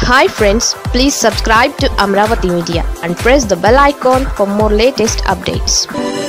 hi friends please subscribe to Amaravati media and press the bell icon for more latest updates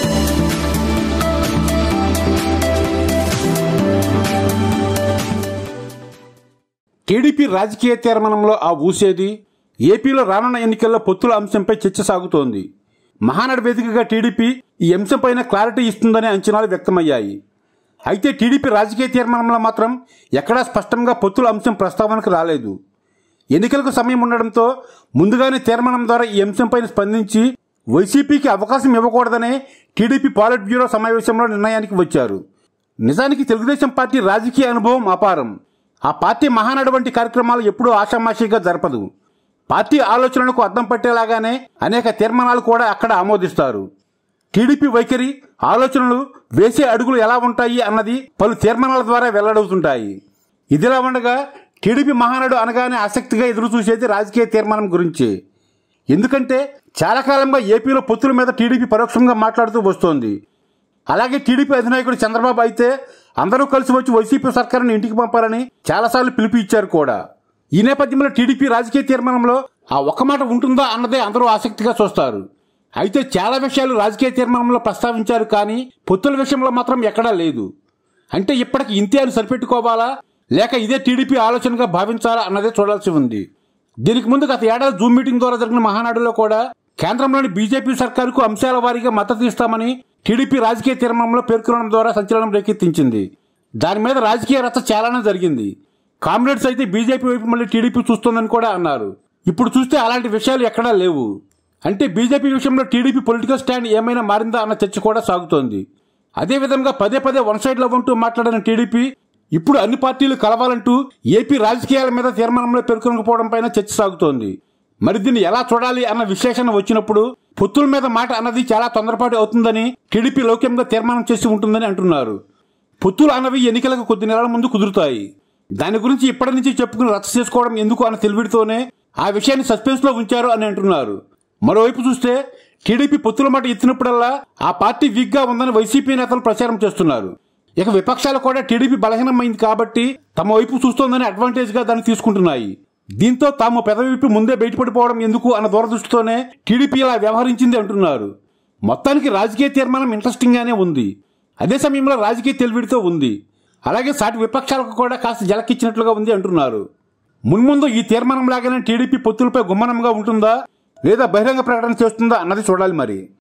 TDP రాజకీయ తీర్మానంలో ఆ ఊసేది ఏపీలో రానున్న ఎన్నికల్లో పొత్తుల అంశంపై చర్చ సాగుతోంది మహానాడు వేదికగా టీడీపీ ఈ అంశంపైన క్లారిటీ ఇస్తుందనే అంచనాలు వ్యక్తమయ్యాయి అయితే టీడీపీ రాజకీయ తీర్మానంలో మాత్రం ఎక్కడా స్పష్టంగా పొత్తుల అంశం ప్రస్తావనకు రాలేదు ఎన్నికలకు సమయం ఉండడంతో ముందుగానే తీర్మానం ద్వారా ఈ అంశంపైన స్పందించి వైసీపీకి అవకాశం ఇవ్వకూడదనే టీడీపీ పాలిట్ బ్యూరో సమావేశంలో నిర్ణయానికి వచ్చారు నిజానికి తెలుగుదేశం పార్టీ రాజకీయ అనుభవం అపారం ఆ పార్టీ మహానాడు వంటి కార్యక్రమాలు ఎప్పుడూ ఆషామాషిగా జరపదు పార్టీ ఆలోచనలకు అద్దం పట్టేలాగానే అనేక తీర్మానాలు కూడా అక్కడ ఆమోదిస్తారు టీడీపీ వైఖరి ఆలోచనలు వేసే అడుగులు ఎలా ఉంటాయి అన్నది పలు తీర్మానాల ద్వారా వెల్లడవుతుంటాయి ఇదిలా ఉండగా టీడీపీ మహానాడు అనగానే ఆసక్తిగా ఎదురు చూసేది రాజకీయ తీర్మానం గురించి ఎందుకంటే చాలా కాలంగా ఏపీలో పొత్తుల మీద టీడీపీ పరోక్షంగా మాట్లాడుతూ వస్తోంది అలాగే టీడీపీ అధినాయకుడు చంద్రబాబు అయితే అందరూ కలిసి వచ్చి వైసీపీ సర్కారుని ఇంటికి పంపాలని చాలాసార్లు పిలుపు ఇచ్చారు కూడా ఈ నేపథ్యంలో టీడీపీ రాజకీయ తీర్మానంలో ఆ ఒక్క మాట ఉంటుందా అన్నదే అందరూ ఆసక్తిగా చూస్తారు అయితే చాలా విషయాలు రాజకీయ తీర్మానంలో ప్రస్తావించారు కానీ పొత్తుల విషయంలో మాత్రం ఎక్కడా లేదు అంటే ఇప్పటికి ఇంతే అని సరిపెట్టుకోవాలా లేక ఇదే టీడీపీ ఆలోచనగా భావించాలా అన్నదే చూడాల్సి ఉంది దీనికి ముందు గత ఏడాది జూమ్ మీటింగ్ ద్వారా జరిగిన మహానాడులో కూడా కేంద్రంలోని బీజేపీ సర్కారుకు అంశాల వారీగా మద్దతు ఇస్తామని టీడీపీ రాజకీయ తీర్మానంలో పేర్కొనడం ద్వారా సంచలనం రేకెత్తించింది దాని మీద రాజకీయ రచ్చ చాలానే జరిగింది కామ్రేడ్స్ అయితే బీజేపీ వైపు మళ్ళీ టీడీపీ చూస్తోందని కూడా అన్నారు ఇప్పుడు చూస్తే అలాంటి విషయాలు ఎక్కడా లేవు అంటే బీజేపీ విషయంలో టీడీపీ పొలిటికల్ స్టాండ్ ఏమైనా మారిందా అన్న చర్చ కూడా సాగుతోంది అదేవిధంగా పదే పదే వన్ సైడ్ లో ఉంటూ మాట్లాడిన టీడీపీ ఇప్పుడు అన్ని పార్టీలు కలవాలంటూ ఏపీ రాజకీయాల మీద తీర్మానంలో పేర్కొనకపోవడం పైన చర్చ సాగుతోంది మరి దీన్ని ఎలా చూడాలి అన్న విశ్లేషణ వచ్చినప్పుడు పొత్తుల మీద మాట అన్నది చాలా తొందరపాటు అవుతుందని టీడీపీ లౌక్యంగా తీర్మానం చేసి ఉంటుందని అంటున్నారు పొత్తులు అన్నవి ఎన్నికలకు కొద్ది నెలల ముందు కుదురుతాయి దాని గురించి ఇప్పటి నుంచి చెప్పుకుని రచ్చ చేసుకోవడం ఎందుకు అన్న తెలివిడితోనే ఆ విషయాన్ని సస్పెన్స్ లో ఉంచారు అని అంటున్నారు మరోవైపు చూస్తే టీడీపీ పొత్తుల మాట ఎత్తినప్పుడల్లా ఆ పార్టీ వీక్ గా ఉందని వైసీపీ నేతలు ప్రచారం చేస్తున్నారు ఇక విపక్షాలు కూడా టీడీపీ బలహీనమైంది కాబట్టి తమ వైపు చూస్తోందని అడ్వాంటేజ్ గా దాన్ని తీసుకుంటున్నాయి దీంతో తాము పెదవిప్పి ముందే బయటపడిపోవడం ఎందుకు అన్న దూరదృష్టితోనే టీడీపీ ఇలా వ్యవహరించింది అంటున్నారు మొత్తానికి రాజకీయ తీర్మానం ఇంట్రెస్టింగ్ గానే ఉంది అదే సమయంలో రాజకీయ తెలివిడితో ఉంది అలాగే సాటి విపక్షాలకు కూడా కాస్త జలకిచ్చినట్లుగా ఉంది అంటున్నారు మున్ముందు ఈ తీర్మానం లాగానే టీడీపీ పొత్తులపై గుమ్మనంగా ఉంటుందా లేదా బహిరంగ ప్రకటన చేస్తుందా అన్నది చూడాలి మరి